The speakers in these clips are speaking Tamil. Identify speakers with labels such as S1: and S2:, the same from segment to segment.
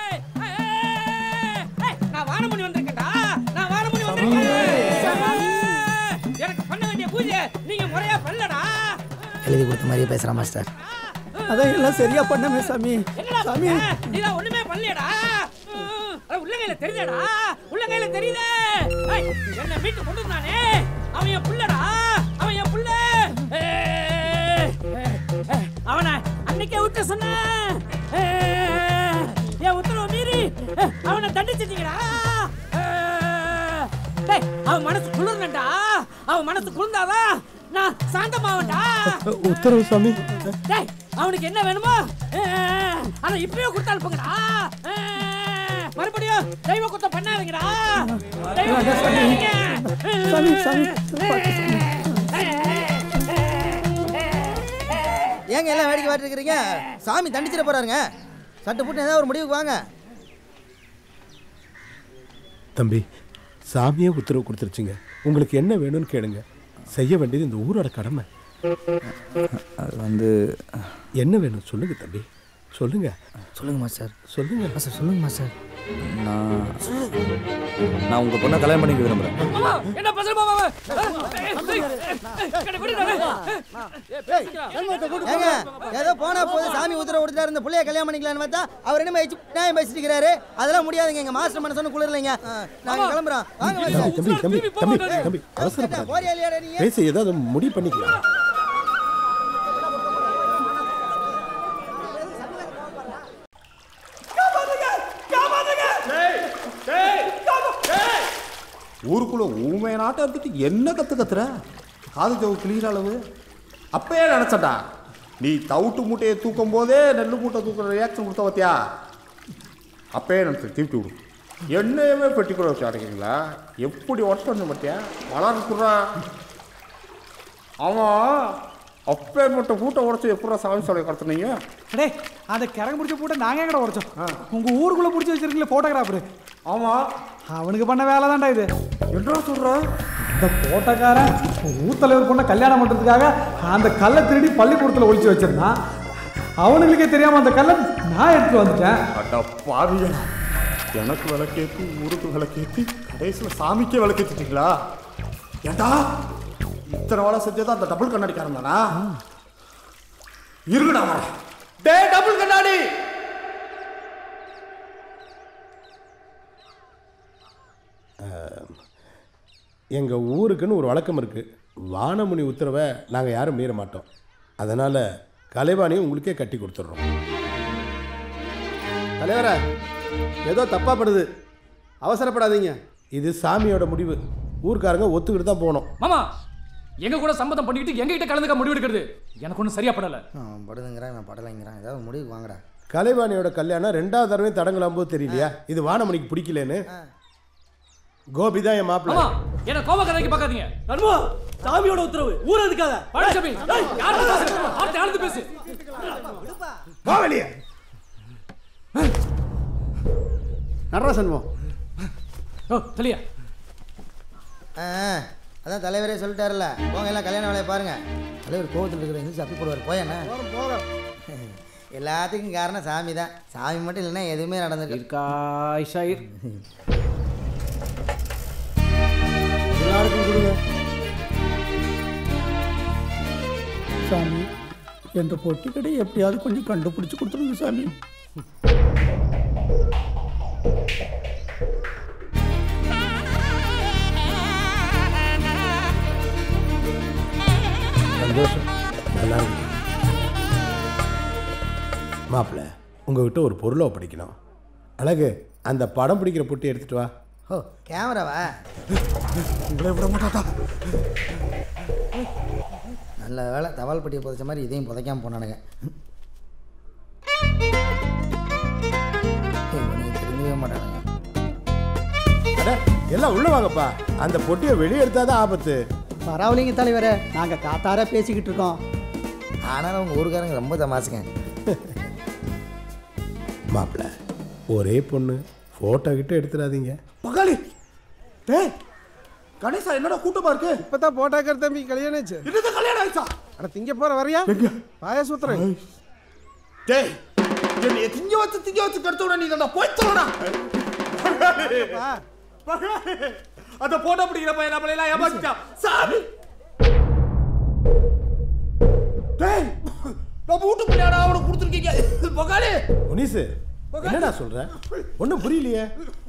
S1: நான் வானமுனி வந்திருக்கேன்டா நான் வானமுனி வந்திருக்கேன் எனக்கு பண்ண வேண்டிய பூஜை நீங்க முறையா பண்ணலடா
S2: எழுதி கொடுத்த மாதிரியே பேசுகிறான் மாஸ்டர்
S3: அதான் எல்லாம் சரியா பண்ணமே சாமி
S1: என்னடா
S3: சாமி
S1: பண்ண? நீதான் ஒண்ணுமே பண்ணலையடா ம், அட, உள்ளங்கையில தெரியுதா உள்ளங்கையில தெரியுதே ஏய், என்ன வீட்டு கொண்டு வந்தானே அவன் என் புள்ளடா அவன் என் புள்ள ஏய், ஏய், ஏய், அவனை அன்னைக்கே விட்டு சொன்னேன் ஏய், என் உத்தரவை மீறி ஏய், அவனை தண்டிச்சிட்டீங்கடா ஏய், டேய், அவன் மனசு குளிர்னடா அவன் மனசு குளிர்ந்தாதான் நான் சாந்தமாவன்டா
S3: உத்தரவு சாமி
S1: டேய் அவனுக்கு என்ன வேணுமோ அஹ், அதை இப்பயே கொடுத்தாலும் போங்கடா அஹ், மறுபடியும் தெய்வ குத்தம் பண்ணாதீங்கடா தெய்வ குத்தம் பண்ணாதீங்க
S3: சாமி சாமி
S2: ஏங்க எல்லாம் வேடிக்கை பார்த்துட்டு இருக்கிறீங்க சாமி தண்டிச்சிட போறாருங்க சட்டு புட்டு ஏதாவது ஒரு முடிவுக்கு வாங்க
S4: தம்பி சாமியே உத்தரவு கொடுத்துருச்சுங்க உங்களுக்கு என்ன வேணும்னு கேளுங்க செய்ய வேண்டியது இந்த ஊரோட கடமை
S5: அது வந்து
S4: என்ன வேணும் சொல்லுங்க தம்பி சொல்லுங்க
S2: சொல்லுங்க மாஸ்டர்
S4: சொல்லுங்க
S2: மாஸ்டர் சொல்லுங்க மாஸ்டர்
S5: நான் நான் உங்கள் பொண்ணை கல்யாணம் பண்ணிக்க விரும்புகிறேன்
S1: மாமா என்ன பசங்க மாமா கடை
S2: ஏங்க ஏதோ போனா போது சாமி உத்தரவு கொடுத்துட்டாரு இந்த பிள்ளைய கல்யாணம் பண்ணிக்கலாம்னு பார்த்தா அவர் என்ன வச்சு நியாயம் பேசிட்டு இருக்கிறாரு அதெல்லாம் முடியாதுங்க எங்க மாஸ்டர் மனசு குளிரலைங்க ஆ, நாங்க கிளம்புறோம் வாங்க மாஸ்டர்.
S4: தம்பி தம்பி தம்பி தம்பி அவசரப்படாத
S2: போறியா இல்லையாடா நீ
S4: பேச ஏதாவது முடிவு பண்ணிக்கலாம்
S6: ஊருக்குள்ள ஊமை நாட்டம் இருந்துட்டு என்ன கத்து கத்துற காது ஜவு கிளியிற அளவு அப்பயே நினைச்சடா நீ தவிட்டு மூட்டையை தூக்கும் போதே நெல்லு மூட்டை தூக்குற ரியாக்ஷன் கொடுத்த பார்த்தியா அப்பயே நினைச்சு திருப்பி விடு என்னையுமே பெட்டிக்குள்ள வச்சு அடைக்கிறீங்களா எப்படி ஒர்க் பண்ண பார்த்தியா வளர்க்குறா அவன் அப்பே மட்டும் கூட்ட உடச்சி எப்படா சாமி சாலை கடத்துனீங்க
S3: டேய் அந்த கிறங்க பிடிச்ச போட்டு நாங்க எங்கட உடைச்சோம் உங்க ஊருக்குள்ள பிடிச்சி வச்சிருக்கீங்களே போட்டோகிராஃபர்
S6: ஆமாம்
S3: அவனுக்கு பண்ண வேலை தான்டா இது
S6: என்ன சொல்ற
S3: இந்த போட்டோக்காரன் ஊர் தலைவர் பொண்ணை கல்யாணம் பண்றதுக்காக அந்த கல்லை திருடி பள்ளிக்கூடத்துல ஒளிச்சு வச்சிருந்தான் அவனுங்களுக்கே தெரியாம அந்த கல்லை நான் எடுத்து வந்துட்டேன்
S6: அட பாவியா எனக்கு விளக்கேற்றி ஊருக்கு விளக்கேற்றி கடைசியில் சாமிக்கே விளக்கேற்றிட்டீங்களா ஏண்டா இத்தனை வேலை செஞ்சது அந்த டபுள் கண்ணாடிக்காரன் தானா இருக்குடா வரேன். டேய் டபுள் கண்ணாடி
S4: எங்கள் ஊருக்குன்னு ஒரு வழக்கம் இருக்குது வானமுனி உத்தரவை நாங்கள் யாரும் மீற மாட்டோம் அதனால் கலைவாணியை உங்களுக்கே கட்டி கொடுத்துட்றோம்
S7: தலைவரே ஏதோ தப்பா படுது அவசரப்படாதீங்க
S4: இது சாமியோட முடிவு ஊர்க்காரங்க ஒத்துக்கிட்டு தான் போகணும்
S8: மாமா எங்க கூட சம்மதம் பண்ணிக்கிட்டு எங்க கிட்ட கலந்துக்க முடிவு எடுக்கிறது எனக்கு ஒன்றும் சரியா படல
S2: அவன் படுதுங்கிறான் நான் படலைங்கிறான் ஏதாவது முடிவுக்கு வாங்கடா
S4: கலைவாணியோட கல்யாணம் ரெண்டாவது தடவை தடங்கலாம் போது தெரியலையா இது வானமணிக்கு பிடிக்கலன்னு கோபி தான் என் மாப்பிள்ளை
S8: மாமா என்ன கோபக்கதைக்கு பார்க்காதீங்க
S3: நண்பா சாமியோட உத்தரவு ஊர் எதுக்காத
S8: பழனிசாமி யாரும் பேசு வார்த்தை ஆழ்ந்து பேசு
S4: கோவலியே
S7: நடராசன்வோ
S8: ஓ தெளியா
S2: ஆ அதான் தலைவரே சொல்லிட்டாருல்ல போங்க எல்லாம் கல்யாண வேலையை பாருங்க தலைவர் கோவத்தில் இருக்கிற எந்திரிச்சு அப்பி போடுவார் போயண்ணா எல்லாத்துக்கும் காரணம் சாமி தான் சாமி மட்டும் இல்லைன்னா எதுவுமே நடந்திருக்கு
S3: இருக்காய் ஷாயிர்
S7: எல்லாருக்கும் கொடுங்க
S3: சாமி என்ற பொட்டி கடை எப்படியாவது கொஞ்சம் கண்டுபிடிச்சு கொடுத்துருங்க சாமி
S4: சந்தோஷம் நல்லா இருக்கு மாப்பிள்ளை உங்ககிட்ட ஒரு பொருளை படிக்கணும் அழகு அந்த படம் பிடிக்கிற பொட்டி எடுத்துட்டு வா
S2: ஓ கேமராவா
S6: உங்களை விட மாட்டாடா
S2: நல்ல வேலை தபால் பெட்டியை புதைச்ச மாதிரி இதையும் புதைக்காம போனானுங்க இவனுங்க திரும்பவே மாட்டானுங்க
S4: அட எல்லாம் உள்ள வாங்கப்பா அந்த பொட்டியை வெளியே எடுத்தாதான் ஆபத்து
S3: பரவாயில்லைங்க தலைவரே நாங்க காத்தார பேசிக்கிட்டு இருக்கோம்
S2: ஆனாலும் அவங்க ஊருக்காரங்க ரொம்ப தமாசுங்க
S4: மாப்பிள்ளை ஒரே பொண்ணு ஃபோட்டோ கிட்ட எடுத்துடாதீங்க
S6: பகாலி டேய் கணேசா என்னடா கூட்டமா இருக்கு
S7: இப்பதான் போட்டாக்கர் தம்பி கல்யாணம் ஆச்சு
S6: என்னது கல்யாணம் ஆயிடுச்சா
S7: அட திங்க போற வரியா பாயாசூத்திரம்
S6: டேய் என்னை திங்க வச்சு திங்க வச்சு கெடுத்த நீ தான் போய் சொல்லடா அந்த போட்டோ பிடிக்கிற பையன் நம்மளை எல்லாம் ஏமாத்திட்டான் சாமி டேய் நம்ம வீட்டு பிள்ளையாடா அவனுக்கு கொடுத்துருக்கீங்க பகாலி
S4: முனிசு என்னடா சொல்ற ஒன்றும் புரியலையே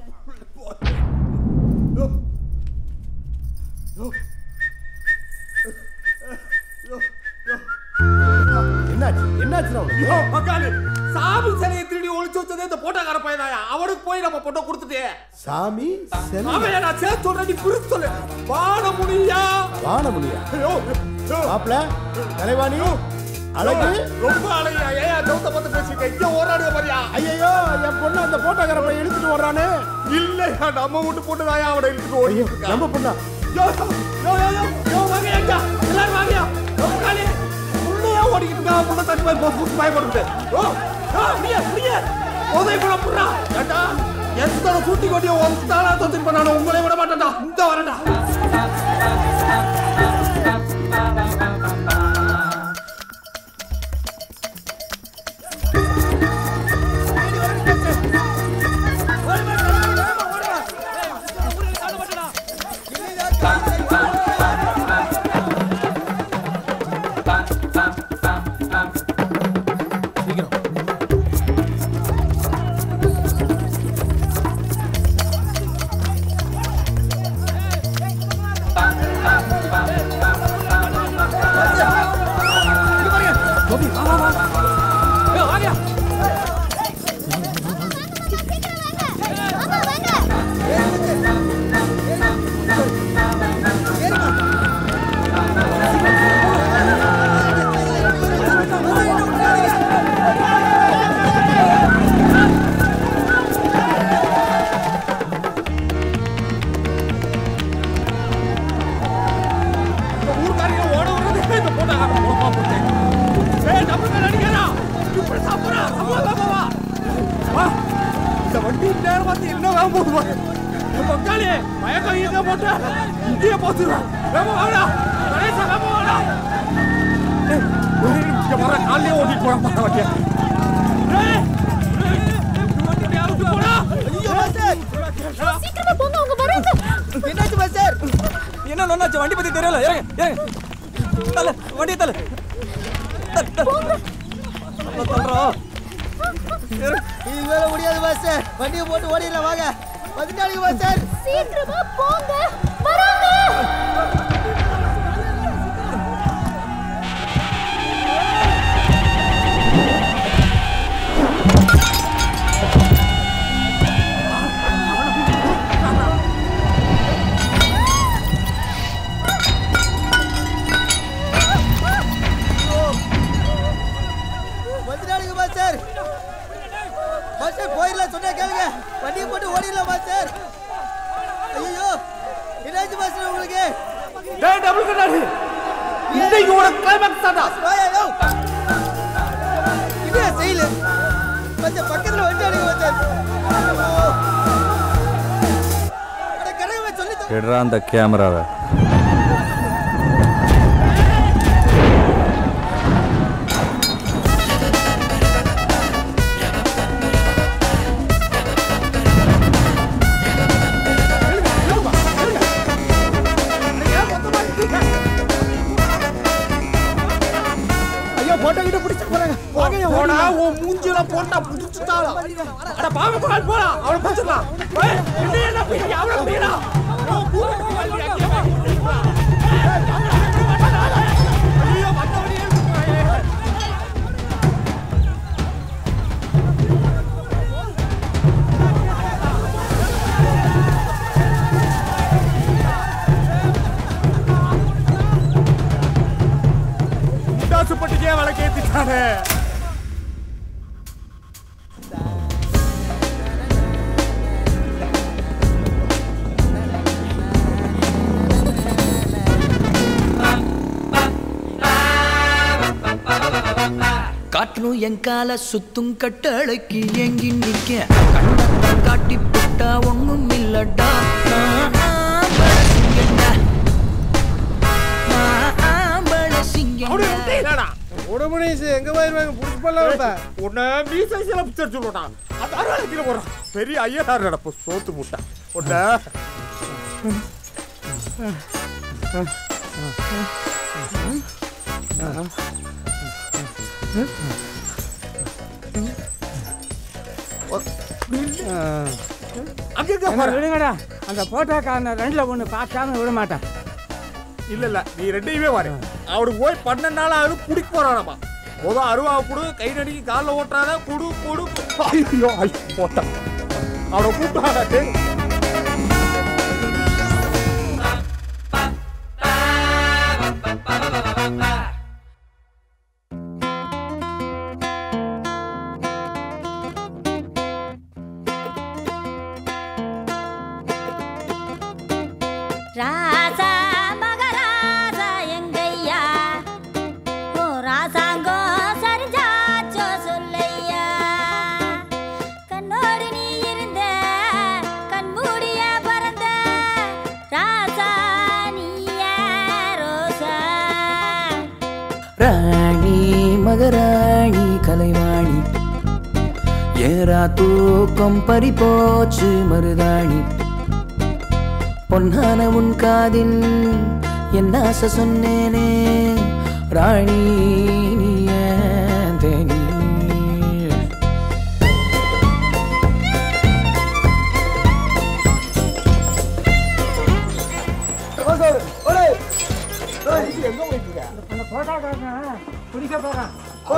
S4: என்னாச்சு என்னாச்சுடா உனக்கு
S6: ஐயோ, பகாலி சாமி சிலையை திருடி ஒளிச்சு வச்சதே இந்த போட்டோக்கார பையனாயா அவனுக்கு போய் நம்ம போட்டோ கொடுத்துட்டே
S4: சாமி செல்ல
S6: அவன் நான் சேர்த்து சொல்றேன் நீ பிரிச்சு சொல்லு வாழ முடியா
S4: வானமுனியா
S6: ஐயோ, ஐயோ.
S4: மாப்பிள கலைவாணி அழகு
S6: ரொம்ப அழகியா ஏன் தௌத்த பத்து பேசிட்டு இங்க ஓராடுக மாதிரியா
S4: ஐயோ என் பொண்ணு அந்த போட்டோக்கார பையன் இழுத்துட்டு வர்றானே
S6: இல்லையா நம்ம வீட்டு போட்டு தாயா அவனை இழுத்துட்டு ஓடி
S4: நம்ம பொண்ணா
S6: யோ யோ யோ யோ யோ வாங்க எங்க எல்லாரும் வாங்கயா காலி உள்ளே ஓடிக்கிட்டு இருக்கா புள்ள தண்ணி போய் போ புடிச்சு பயப்படுது ஓ ஆ முடிய முடிய உதவி பண்ண புறா ஏண்டா எத்தனை கூட்டி கொட்டியோ ஒத்தாளா தொத்தின் பண்ணானோ உங்களே விட மாட்டேன்டா இந்த வரடா இந்த ஊர்க்காரங்க ஓட விடுறது இந்த போட்டாங்க போமா போட்டு ஏய் நம்ம மேல அடிக்கிறா இப்படி சாப்பிடுறா வா வா வா வா இந்த வண்டி நேரம் பார்த்து என்ன வேக போகுது பாரு பக்காளி மயக்கம் இங்க போட்டு இங்கேயே போத்துருவா வேமா வாடா கணேசா வேமா வாடா ஏய், ஒரு நிமிஷம் வர காலையே ஓட்டிட்டு போறேன் பாரு வண்டியை ஏய், ஏய், இந்த வண்டி யாருக்கு போடா
S2: ஐயோ மாஸ்டர்
S9: சீக்கிரமா போங்க அவங்க வராங்க
S2: என்னாச்சு மாஸ்டர்
S5: என்ன நொன்னாச்சு வண்டி பத்தி தெரியல இறங்க இறங்க தல வண்டியை தல
S2: இது வேற முடியாது மாஸ்டர் வண்டியை போட்டு ஓடிடலாம் வாங்க பதினாலுக்கு மாஸ்டர்
S9: சீக்கிரமா போங்க வராங்க
S2: பதினாலுக்கு மாஸ்டர் மாஸ்டர் போயிடலாம் சொன்னா கேளுங்க வண்டியை போட்டு ஓடிடலாம் மாஸ்டர் ஐயோ என்னாச்சு மாஸ்டர் உங்களுக்கு
S6: டேய் டபுள் கண்ணாடி இன்னைக்கு உனக்கு கிளைமேக்ஸ் தான்டா
S2: வாயா இது செயலு கொஞ்சம் பக்கத்துல வண்டி அடிக்க மாஸ்டர் அட கடவுளே சொல்லி தர-
S5: எடுறா அந்த கேமராவை
S2: ஐயோ போட்டோ கிட்ட பிடிச்சு போறாங்க வாங்க
S6: போடா உன் மூஞ்சில போட்டா புடிச்சுட்டாளா அட பாவ பால் போடா அவளை புடிச்சலாம் ஏய் என்ன என்ன பிடி அவளை பிடிடா ஐயோ மத்தவனே முட்டாசுப்பட்டிக்கே வழக்கேத்திட்டானே
S10: காற்றும் என் கால சுத்தும் கட்டளைக்கு எங்கி நிக்க கண்ணத்தான் காட்டி புட்டா ஒண்ணும் இல்லடா நான் ஆம்பள சிங்கண்டா நான் ஆம்பள
S6: அவனே
S10: சிங்கண்டா
S6: விட்டீங்களாடா
S7: உடம்புனேஸ் எங்க போயிருவாங்க புடிச்சு பண்ணலாம்
S6: உன்னை மீ சைஸ்ல பிடிச்சு சொல்லுட்டான் அந்த அறுவாலை கீழே போடுறான் பெரிய ஐயனார் நடப்பு சோத்து முட்டை உன்னை அங்க இருக்க பாரு.
S1: விடுங்கடா அந்த போட்டோக்காரனை ரெண்டுல ஒண்ணு பார்க்காம விட மாட்டேன்
S6: இல்ல இல்ல நீ ரெண்டையுமே வாரு அவனுக்கு போய் பன்னெண்டு நாள் ஆகுது குடிக்க போறானாமா முத அருவா குடு கை நடிக்கி காலில் ஓட்டுறாத குடு குடு ஐயோ ஐயோ போட்டான் அவனை கூப்பிட்டாங்க
S9: ராசா மகராசா எங்கையா ஓ ராசாங்கோ சரிஞ்சாச்சோ சொல்லையா கண்ணோடு நீ இருந்த கண்மூடிய பறந்த ராசா நீய ரோசா
S10: ராணி மகராணி கலைவாணி ஏரா தூக்கம் பறிபோச்சு மருதாணி பொன்னான உன் காதில் என் ஆசை சொன்னேனே ராணி நீ ஏன் தேனி
S1: அந்த போட்டோக்காரனை பிடிக்க போறான்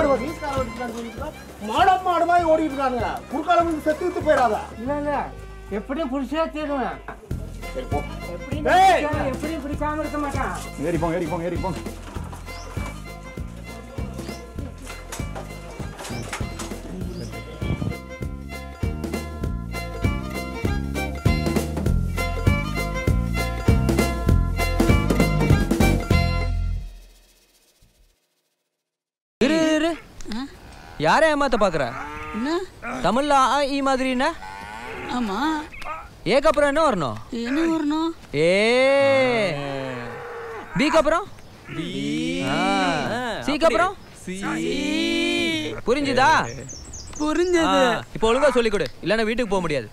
S6: மாடம் மாடு மாதிரி ஓடிட்டு இருக்காங்க குறுக்கால வந்து செத்து விட்டு போயிடாத
S1: இல்ல இல்ல எப்படியும் பிடிச்சே தீருவேன் எப்படியும்
S6: ஏய்!
S1: பிடிக்காம- எப்படியும் பிடிக்காம இருக்க மாட்டான்
S6: ஏறி போங்க ஏறி போங்க ஏறி போங்க
S11: இரு இரு யாரை ஏமாத்த பாக்குற தமிழ்ல ஆ ஈ மாதிரினா
S12: ஆமா
S11: ஏக்கு அப்புறம் என்ன வரணும்
S12: என்ன வரணும்
S11: ஏ பிக்கு அப்புறம் ஆ. சிக்கு அப்புறம் புரிஞ்சுதா
S12: புரிஞ்சது
S11: ஆ, இப்போ ஒழுங்கா சொல்லிக் கொடு இல்லைன்னா வீட்டுக்கு போக முடியாது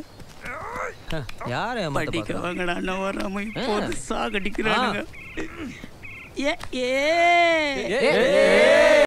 S11: யாரை ஏமாத்த
S12: படிக்க
S11: பாக்குற
S12: வாங்கடா அண்ணன் வராம இப்போது
S11: ஆ.
S12: சாகடிக்கிறானுங்க ஏ ஏ
S11: ஏ, ஏ, ஏ.